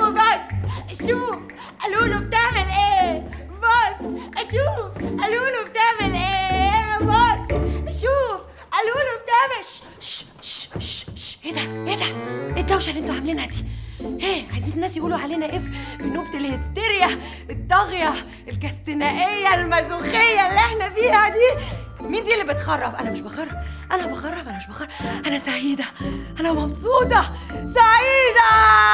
بص شوف لولو بتعمل ايه بص اشوف لولو بتعمل ايه بص شوف لولو بتعمل ش ش ش ش ش ايه ده ايه ده ايه الدوشه اللي انتوا عاملينها دي ايه عايزين الناس يقولوا علينا ايه في نوبة الهستيريا الطاغية الكاستنائية المازوخية اللي احنا فيها دي مين دي اللي بتخرب انا مش بخرب انا بخرب انا مش بخرب انا سعيدة انا مبسوطة سعيدة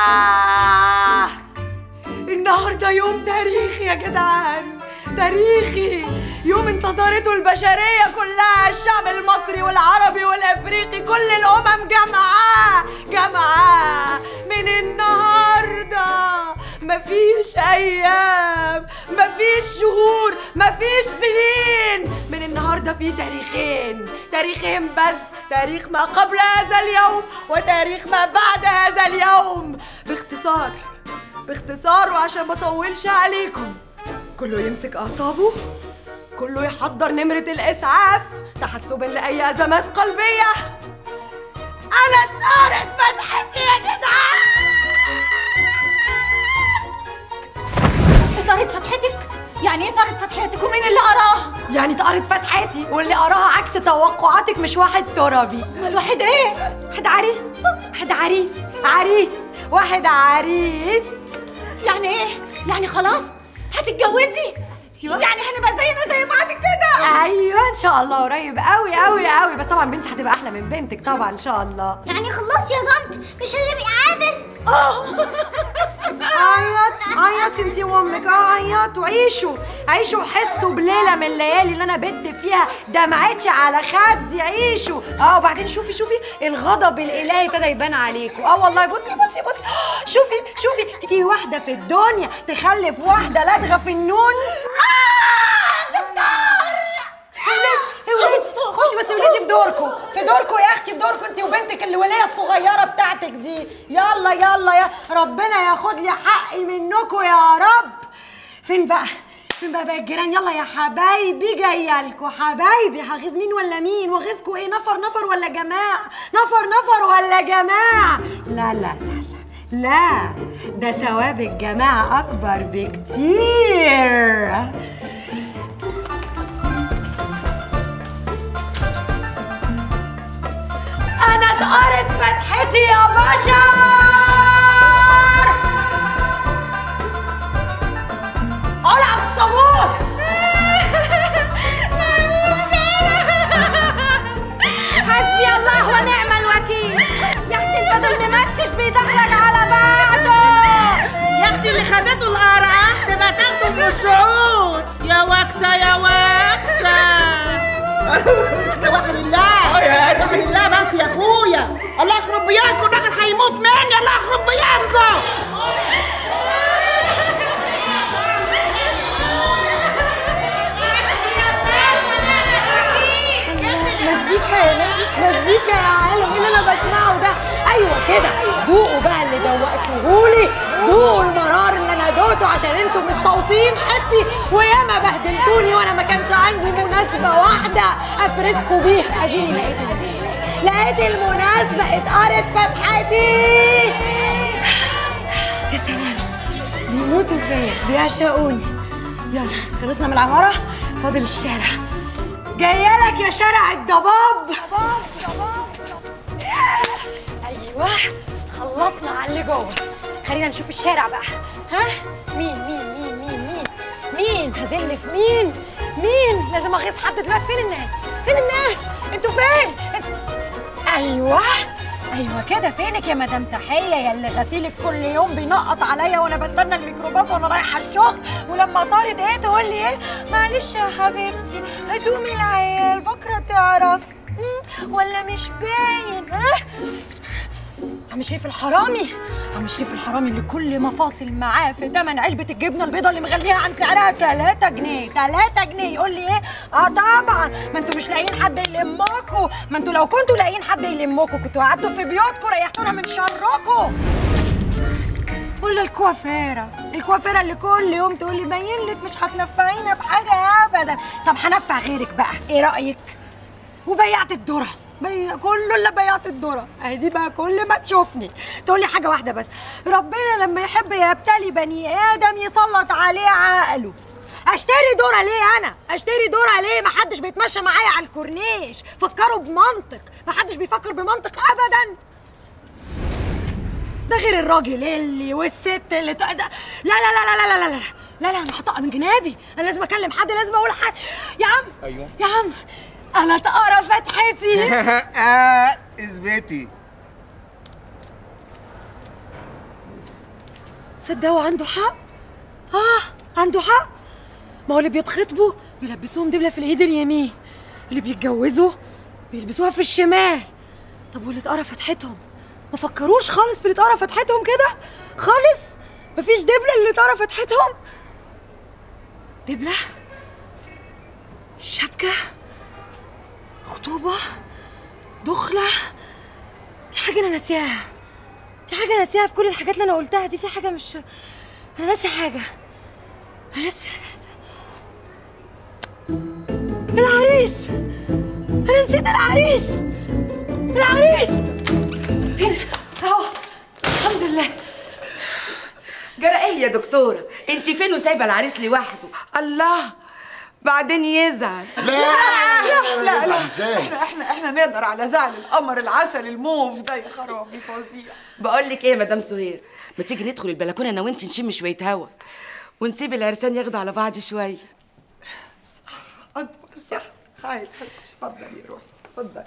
النهارده يوم تاريخي يا جدعان تاريخي يوم انتصرته البشرية كلها الشعب المصري والعربي والافريقي كل الامم جامعة جامعة من النهارده مفيش ايام مفيش شهور مفيش سنين من النهارده في تاريخين تاريخين بس تاريخ ما قبل هذا اليوم وتاريخ ما بعد هذا اليوم باختصار باختصار وعشان ما اطولش عليكم كله يمسك اعصابه كله يحضر نمرة الاسعاف تحسبا لاي ازمات قلبية انا اتثارت فتحتي يا جدعان طارت فتحتك يعني ايه طارت فتحتك ومين اللي قراها يعني اتقرت فتحتي واللي قراها عكس توقعاتك مش واحد ترابي امال واحد ايه واحد عريس واحد عريس عريس واحد عريس يعني ايه يعني خلاص هتتجوزي يعني هنبقى زينا زي بعض كده ايوه ان شاء الله قريب قوي قوي قوي بس طبعا بنتي هتبقى احلى من بنتك طبعا ان شاء الله يعني خلاص يا طنط مش هتبقي عابس عيط عيط انتي وامك اه عيطوا عيشوا عيشوا وحسوا بليله من الليالي اللي انا بت فيها دمعتي على خدي عيشوا اه وبعدين شوفي شوفي الغضب الالهي ابتدى يبان عليكم اه والله بصي بصي بصي شوفي شوفي في واحده في الدنيا تخلف واحده لدغه في النون آه دكتور ولادي ولادي خشي بس ولادي في دوركم في دوركم يا اختي في دوركم انت وبنتك الوليه الصغيره بتاعتك دي يلا يلا يا ربنا ياخد لي حقي منكم يا رب فين بقى فين بقى بقى الجيران يلا يا حبايبي جايه لكم حبايبي هغيظ مين ولا مين واغيظكم ايه نفر نفر ولا جماعه نفر نفر ولا جماعه لا لا لا لا لا ده ثواب الجماعه اكبر بكتير انا اتقرت فتحتي يا بشر قول عبد الصبور حسبي الله ونعم الوكيل يا اختي الفضل ممشش بيدخلك على بعضه يا اختي اللي خدته القرعه تبقى تاخده من الصعود يا وكسه يا وكسه وحد الله وحد الله بس يا اخويا الله يخرب بيانكم الراجل هيموت مني الله يخرب بيانكم مزيكا يا ناس مزيكا يا عالم ايه اللي انا بسمعه ده ايوه كده دوقوا بقى اللي دوقتوهولي دوقوا المرار اللي انا دوقته عشان انتوا مستوطين حدي وياما بهدلتوني وانا ما كانش عندي مناسبه واحده افرسكوا بيها اديني لقيت لقيت المناسبه اتقرت فتحتي يا سلام بيموتوا فيا بيعشقوني يلا خلصنا من العماره فاضل الشارع جايه لك يا شارع الضباب ضباب ضباب ايوه خلصنا على اللي جوه خلينا نشوف الشارع بقى ها مين مين مين مين مين مين هذل في مين مين لازم اغيظ حد دلوقتي فين الناس فين الناس انتوا فين انتوا ايوه ايوه كده فينك يا مدام تحيه يا اللي غسيلك كل يوم بينقط عليا وانا بستنى الميكروباص وانا رايحه الشغل ولما طارت ايه تقول لي ايه معلش يا حبيبتي هدومي العيال بكره تعرف مم، ولا مش باين ها عم شريف الحرامي عم شريف الحرامي اللي كل ما فاصل معاه في تمن علبة الجبنة البيضاء اللي مغليها عن سعرها 3 جنيه 3 جنيه يقول لي ايه؟ اه طبعا ما انتوا مش لاقيين حد يلمكوا ما انتوا لو كنتوا لاقيين حد يلمكوا كنتوا قعدتوا في بيوتكم ريحتونا من شركم ولا الكوافيرة الكوافيرة اللي كل يوم تقول لي باين لك مش هتنفعينا بحاجة ابدا طب هنفع غيرك بقى ايه رأيك؟ وبيعت الذرة بي... كله الا بياض الذره اهي دي بقى كل ما تشوفني تقول لي حاجه واحده بس ربنا لما يحب يبتلي بني ادم يسلط عليه عقله اشتري ذره ليه انا اشتري ذره ليه ما حدش بيتمشى معايا على الكورنيش فكروا بمنطق ما حدش بيفكر بمنطق ابدا ده غير الراجل اللي والست اللي لا لا لا لا لا لا لا لا لا لا انا هطق من جنابي انا لازم اكلم حد لازم اقول حد يا عم أيوة. يا عم انا تقرا فتحتي اه اثبتي صدقوا عنده حق اه عنده حق ما هو اللي بيتخطبوا بيلبسوهم دبله في الايد اليمين اللي بيتجوزوا بيلبسوها في الشمال طب واللي اتقرا فتحتهم ما فكروش خالص في اللي اتقرا فتحتهم كده خالص مفيش دبله اللي اتقرا فتحتهم دبله شبكه خطوبه دخله في حاجه انا ناسياها في حاجة ناسيها في كل الحاجات اللي أنا قلتها دي في حاجة مش أنا ناسي حاجة أنا ناسي العريس أنا نسيت العريس العريس فين أهو الحمد لله جرى ايه يا دكتورة؟ انت فين وسايبة العريس لوحده؟ الله بعدين يزعل لا لا لا لا ازاي احنا احنا احنا نقدر على زعل القمر العسل الموف ده يا خرابي فظيع بقول لك ايه يا مدام سهير ما تيجي ندخل البلكونة انا وانت نشم شوية هوا ونسيب العرسان ياخدوا على بعض شوية اكبر صح هاي اتفضل يا روحي اتفضل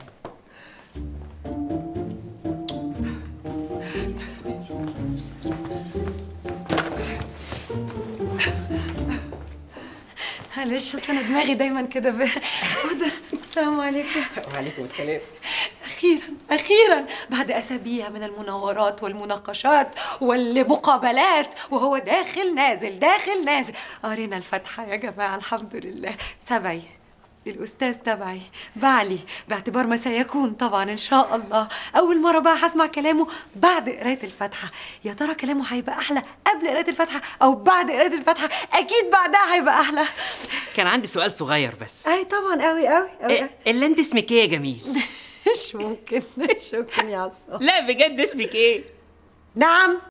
معلش أصل أنا دماغي دايما كده ب... اتفضل السلام عليكم وعليكم السلام أخيرا أخيرا بعد أسابيع من المناورات والمناقشات والمقابلات وهو داخل نازل داخل نازل قرينا الفاتحة يا جماعة الحمد لله سبعي الأستاذ تبعي بعلي باعتبار ما سيكون طبعا إن شاء الله أول مرة بقى هسمع كلامه بعد قراية الفاتحة يا ترى كلامه هيبقى أحلى قبل قراية الفاتحة أو بعد قراية الفاتحة أكيد بعدها هيبقى أحلى كان عندي سؤال صغير بس أي طبعا أوي أوي أوي إيه اللي انت اسمك ايه يا جميل مش ممكن مش ممكن يا عصام لا بجد اسمك ايه نعم